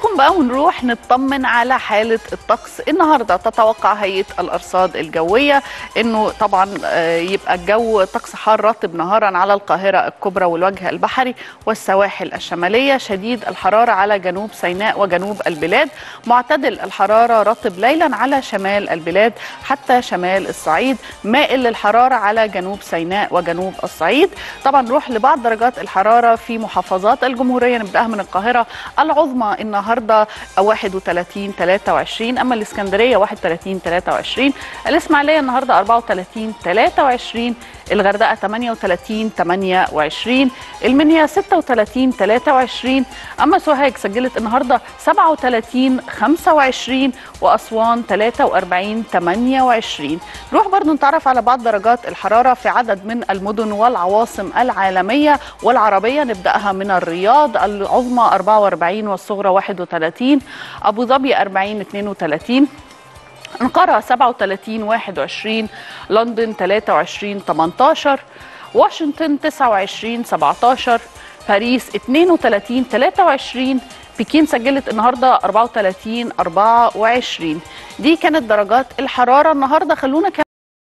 ناخدكم بقى ونروح نطمن على حالة الطقس النهاردة تتوقع هيئة الأرصاد الجوية أنه طبعا آه، يبقى الجو طقس حار رطب نهارا على القاهرة الكبرى والوجه البحري والسواحل الشمالية شديد الحرارة على جنوب سيناء وجنوب البلاد معتدل الحرارة رطب ليلا على شمال البلاد حتى شمال الصعيد مائل للحرارة على جنوب سيناء وجنوب الصعيد طبعا نروح لبعض درجات الحرارة في محافظات الجمهورية نبدأها من القاهرة العظمى النهاردة 31 23 أما الإسكندرية 31 23 الإسماعيلية النهاردة 34 23 الغردقة 38 28 المنيا 36 23 أما سوهاج سجلت النهاردة 37 25 وأسوان 43 28 نروح برضو نتعرف على بعض درجات الحرارة في عدد من المدن والعواصم العالمية والعربية نبدأها من الرياض العظمى 44 والصغرى 31 أبو ظبي 40 32 أنقرة 37 21 لندن 23 18 واشنطن 29 17 باريس 32 23 بكين سجلت النهارده 34 24 دي كانت درجات الحرارة النهارده خلونا كمان